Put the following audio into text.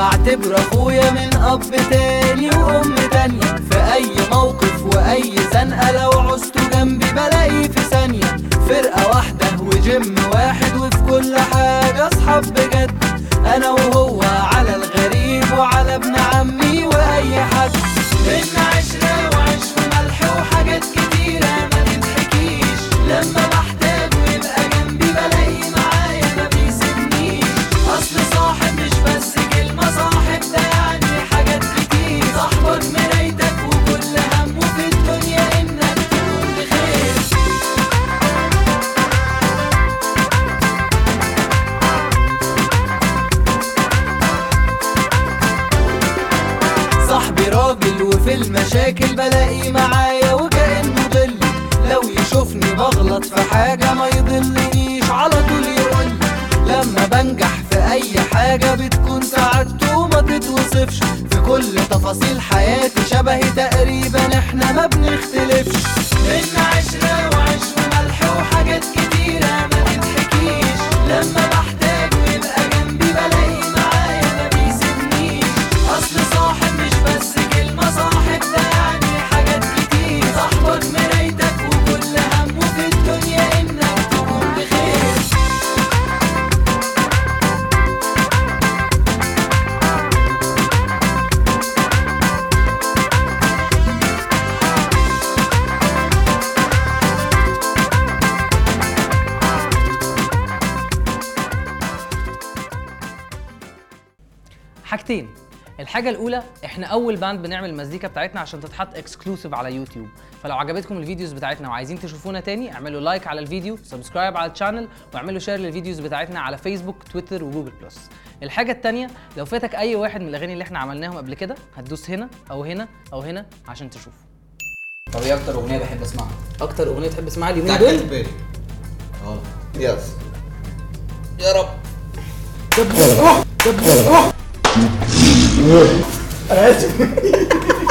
بعتبره اخويا من اب تاني وام تانية في اي موقف واي زنقة لو عوزته جنبي بلاقيه في ثانية فرقة واحدة وجيم واحد وفي كل حاجة اصحاب بجد انا وهو على الغريب وعلى ابن عمي واي حد بينا عشرة وعيش وملح وحاجات كتيرة ما تتحكيش لما بحتاجه يبقى جنبي بلاقيه معايا ما بيسيبنيش اصل صاحب مش بس كلمة صاحب ده يعني حاجات كتير صاحبك مرايتك وكل همه في الدنيا انك تكون بخير صاحبي راجل وفي المشاكل بلاقيه معايا وكأنه ضل لو يشوفني بغلط في حاجة ما يضلنيش على طول يقول لما بنجح في أي حاجة بتكون سعادته ما تتوصفش في كل تفاصيل حياتي شبهي تقريبا احنا ما بنختلفش بينا عشرة وعيش وملح وحاجات كتيرة ما تتحكيش لما بحتاجه يبقى جنبي بلاقيه معايا ما بيسيبنيش اصل صاحب مش بس كلمة صاحب ده يعني حاجات كتير صاحبك مرايتك وكل همه في الدنيا انك تكون بخير حاجتين الحاجة الأولى احنا أول باند بنعمل المزيكا بتاعتنا عشان تتحط اكسكلوسيف على يوتيوب، فلو عجبتكم الفيديوز بتاعتنا وعايزين تشوفونا تاني اعملوا لايك على الفيديو، سبسكرايب على الشانل، واعملوا شير للفيديوز بتاعتنا على فيسبوك، تويتر وجوجل بلس. الحاجة التانية لو فاتك أي واحد من الأغاني اللي احنا عملناهم قبل كده هتدوس هنا أو هنا أو هنا عشان تشوفه. طب ايه اكتر اغنيه بحب اسمعها؟ أكتر أغنية تحب تسمعها اليومين بتاعت دول؟ كاتب بيري اه يس يا رب انا اسف